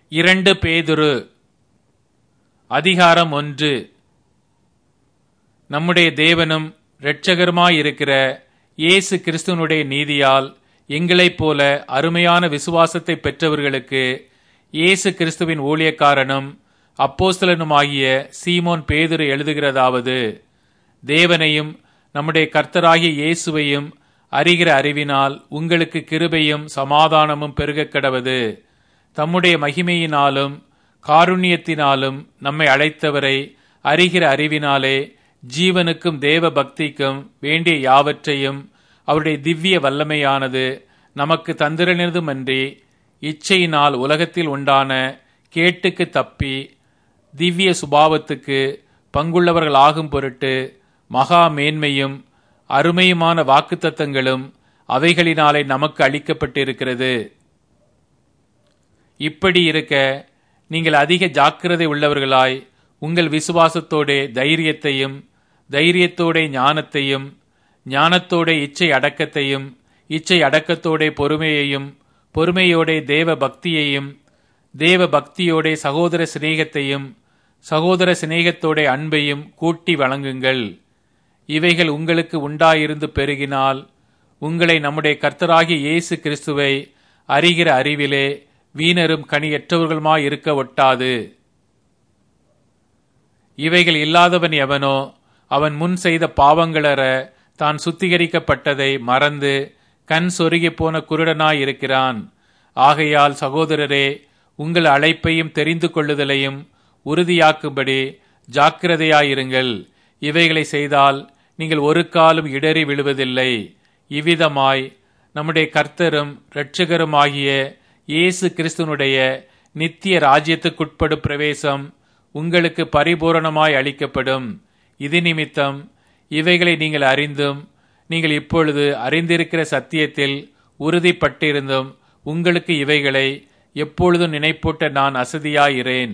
இரண்டு பேதுரு அதிகாரம் ஒன்று நம்முடைய தேவனும் இரட்சகருமாயிருக்கிற இயேசு கிறிஸ்துவனுடைய நீதியால் எங்களைப் போல அருமையான விசுவாசத்தை பெற்றவர்களுக்கு இயேசு கிறிஸ்துவின் ஊழியக்காரனும் அப்போஸ்தலனுமாகிய சீமோன் பேதுரு எழுதுகிறதாவது தேவனையும் நம்முடைய கர்த்தராகிய இயேசுவையும் அறிகிற அறிவினால் உங்களுக்கு கிருபையும் சமாதானமும் பெருகக் கடவது தம்முடைய மகிமையினாலும் காருண்யத்தினாலும் நம்மை அழைத்தவரை அறிகிற அறிவினாலே ஜீவனுக்கும் தேவ பக்திக்கும் வேண்டிய யாவற்றையும் அவருடைய திவ்ய வல்லமையானது நமக்கு தந்திரனிருதுமன்றி இச்சையினால் உலகத்தில் உண்டான கேட்டுக்கு தப்பி திவ்ய சுபாவத்துக்கு பங்குள்ளவர்கள் ஆகும் பொருட்டு மகா மேன்மையும் அருமையுமான வாக்குத்தத்தங்களும் அவைகளினாலே நமக்கு அளிக்கப்பட்டிருக்கிறது இப்படி இருக்க நீங்கள் அதிக ஜாக்கிரதை உள்ளவர்களாய் உங்கள் விசுவாசத்தோட தைரியத்தையும் தைரியத்தோட ஞானத்தையும் ஞானத்தோட இச்சை அடக்கத்தையும் இச்சை அடக்கத்தோட பொறுமையையும் பொறுமையோட தேவ பக்தியையும் தேவ பக்தியோட சகோதர சிநேகத்தையும் சகோதர சிநேகத்தோட அன்பையும் கூட்டி வழங்குங்கள் இவைகள் உங்களுக்கு உண்டாயிருந்து பெருகினால் உங்களை நம்முடைய கர்த்தராகிய இயேசு கிறிஸ்துவை அறிகிற அறிவிலே வீணரும் கனியற்றவர்களுமாய் இருக்க ஒட்டாது இவைகள் இல்லாதவன் எவனோ அவன் முன் செய்த பாவங்களற தான் சுத்திகரிக்கப்பட்டதை மறந்து கண் சொருகி போன குருடனாய் இருக்கிறான் ஆகையால் சகோதரரே உங்கள் அழைப்பையும் தெரிந்து கொள்ளுதலையும் உறுதியாக்கும்படி ஜாக்கிரதையாயிருங்கள் இவைகளை செய்தால் நீங்கள் ஒரு காலம் இடறி விழுவதில்லை இவ்விதமாய் நம்முடைய கர்த்தரும் இரட்சகருமாகிய இயேசு கிறிஸ்துனுடைய நித்திய ராஜ்யத்துக்குட்படும் பிரவேசம் உங்களுக்கு பரிபூரணமாய் அளிக்கப்படும் இது நிமித்தம் இவைகளை நீங்கள் அறிந்தும் நீங்கள் இப்பொழுது அறிந்திருக்கிற சத்தியத்தில் உறுதிப்பட்டிருந்தும் உங்களுக்கு இவைகளை எப்பொழுதும் நினைப்பூட்ட நான் அசதியாயிரேன்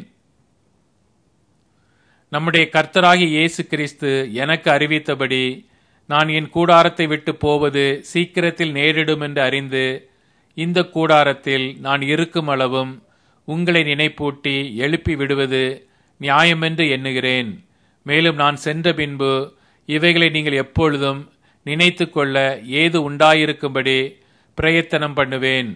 நம்முடைய கர்த்தராகிய இயேசு கிறிஸ்து எனக்கு அறிவித்தபடி நான் என் கூடாரத்தை விட்டு போவது சீக்கிரத்தில் நேரிடும் என்று அறிந்து இந்த கூடாரத்தில் நான் இருக்கும் அளவும் உங்களை நினைப்பூட்டி எழுப்பி விடுவது நியாயமென்று எண்ணுகிறேன் மேலும் நான் சென்ற பின்பு இவைகளை நீங்கள் எப்பொழுதும் நினைத்து கொள்ள ஏது உண்டாயிருக்கும்படி பிரயத்தனம் பண்ணுவேன்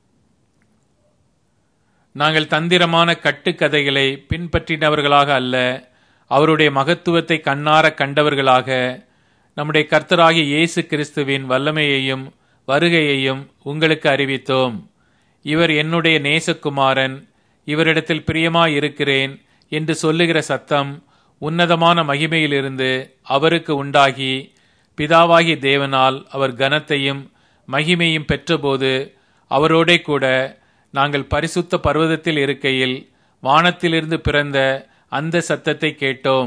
நாங்கள் தந்திரமான கட்டுக்கதைகளை பின்பற்றினவர்களாக அல்ல அவருடைய மகத்துவத்தை கண்ணார கண்டவர்களாக நம்முடைய கர்த்தராகிய இயேசு கிறிஸ்துவின் வல்லமையையும் வருகையையும் உங்களுக்கு அறிவித்தோம் இவர் என்னுடைய நேசகுமாரன் இவரிடத்தில் பிரியமாயிருக்கிறேன் என்று சொல்லுகிற சத்தம் உன்னதமான மகிமையிலிருந்து அவருக்கு உண்டாகி பிதாவாகிய தேவனால் அவர் கனத்தையும் மகிமையும் பெற்றபோது அவரோடே கூட நாங்கள் பரிசுத்த பர்வதத்தில் இருக்கையில் வானத்திலிருந்து பிறந்த அந்த சத்தத்தை கேட்டோம்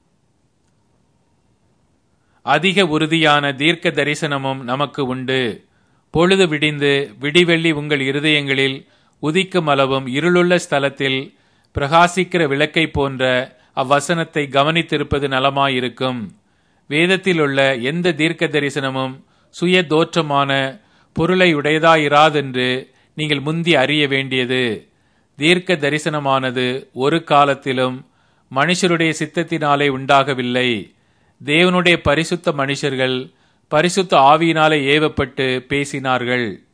அதிக உறுதியான தீர்க்க தரிசனமும் நமக்கு உண்டு பொழுது விடிந்து விடிவெள்ளி உங்கள் இருதயங்களில் உதிக்கும் அளவும் இருளுள்ள ஸ்தலத்தில் பிரகாசிக்கிற விளக்கை போன்ற அவ்வசனத்தை கவனித்திருப்பது நலமாயிருக்கும் வேதத்தில் உள்ள எந்த தீர்க்க தரிசனமும் சுய தோற்றமான பொருளை உடையதாயிராதென்று நீங்கள் முந்தி அறிய வேண்டியது தீர்க்க தரிசனமானது ஒரு காலத்திலும் மனுஷருடைய சித்தத்தினாலே உண்டாகவில்லை தேவனுடைய பரிசுத்த மனுஷர்கள் பரிசுத்த ஆவியினாலே ஏவப்பட்டு பேசினார்கள்